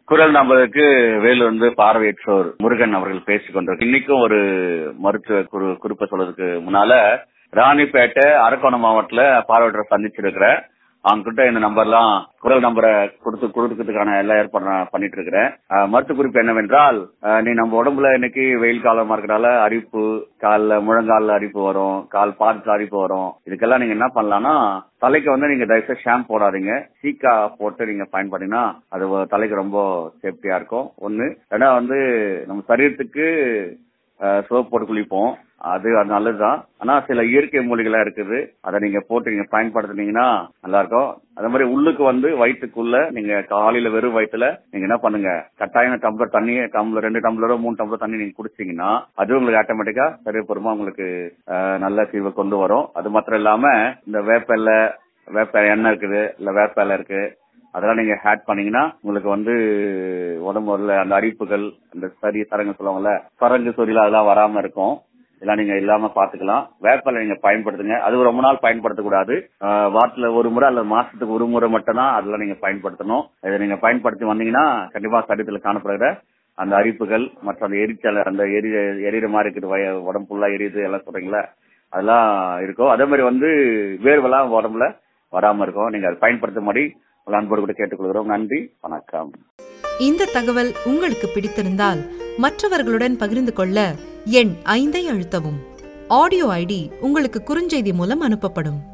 குரல் நம்பருக்கு வேலூர்ந்து பார்வையற்றோர் முருகன் அவர்கள் பேசிக் கொண்டிருக்க இன்னைக்கும் ஒரு மருத்துவ குறு குறிப்பை சொல்றதுக்கு முன்னால ராணிப்பேட்டை அரக்கோணம் மாவட்டத்துல பார்வையற்றோர் சந்திச்சிருக்கிறேன் அவங்க கிட்ட இந்த நம்பர்லாம் குரல் நம்பரை கொடுத்து கொடுக்கறதுக்கான எல்லா ஏற்பாடு நான் பண்ணிட்டு இருக்கிறேன் அஹ், மருத்துவ குறிப்பு என்னவென்றால் அஹ், நீ நம்ம உடம்புல இன்னைக்கு வெயில் காலமா இருக்கிறனால அரிப்பு கால்ல முழங்கால்ல அரிப்பு வரும் கால் பாதத்துல அரிப்பு வரும் இதுக்கெல்லாம் நீங்க என்ன பண்ணலாம்னா தலைக்கு வந்து நீங்க தயவுசெய்து ஷாம்பு போடாதீங்க சீக்கா போட்டு நீங்க பயன்படுத்தினா அது வ- தலைக்கு ரொம்ப சேஃப்டியா இருக்கும் ஒண்ணு ரெண்டாவது வந்து நம்ம சரீரத்துக்கு சோப் போட்டு குளிப்போம் அது அது நல்லதுதான் ஆனா சில இயற்கை மூலிகளா இருக்குது அதை நீங்க போட்டு நீங்க பயன்படுத்துனீங்கன்னா நல்லா இருக்கும் அதே மாதிரி உள்ளுக்கு வந்து வயிற்றுக்குள்ள நீங்க காலையில வெறும் வயிற்றுல நீங்க என்ன பண்ணுங்க கட்டாயம் டம்ளர் தண்ணி டம்ளர் ரெண்டு டம்ளரோ மூணு டம்ளர் தண்ணி நீங்க குடிச்சீங்கன்னா அது உங்களுக்கு ஆட்டோமேட்டிக்கா சரியப்புறமா உங்களுக்கு அஹ், நல்ல தீர்வை கொண்டு வரும் அது மாத்திரம் இல்லாம இந்த வேப்பெல்ல வேப்ப எண்ணெய் இருக்குது இல்ல வேப்பெல்ல இருக்கு அதெல்லாம் நீங்க ஹேட் பண்ணீங்கன்னா உங்களுக்கு வந்து உடம்புல அந்த அரிப்புகள் அந்த சரி சரங்கு சொல்லுவாங்கல்ல சரங்கு சொரியில அதெல்லாம் வராம இருக்கும் இதெல்லாம் நீங்க இல்லாம பாத்துக்கலாம் வேப்பலை நீங்க பயன்படுத்துங்க அது ரொம்ப நாள் பயன்படுத்தக்கூடாது ஆஹ் வாரத்துல ஒரு முறை அல்லது மாசத்துக்கு ஒரு முறை மட்டும் தான் அதெல்லாம் நீங்க பயன்படுத்தணும் இதை நீங்க பயன்படுத்தி வந்தீங்கன்னா கண்டிப்பா சரீரத்தில் காணப்படுகிற அந்த அரிப்புகள் மற்ற அந்த எரிச்சல் அந்த எரி எரியிற மாதிரி இருக்குது வய- உடம்பு ஃபுல்லா எரியுது எல்லாம் சொல்றீங்களா அதெல்லாம் இருக்கும் அதே மாதிரி வந்து வேர்வெல்லாம் உடம்புல வராம இருக்கும் நீங்க அதை பயன்படுத்தும்படி உங்கள் அன்போடு கூட கேட்டுக்கொள்கிறோம் நன்றி வணக்கம் இந்த தகவல் உங்களுக்கு பிடித்திருந்தால் மற்றவர்களுடன் பகிர்ந்து கொள்ள எண் ஐந்தை அழுத்தவும் ஆடியோ ஐடி உங்களுக்கு குறுஞ்செய்தி மூலம் அனுப்பப்படும்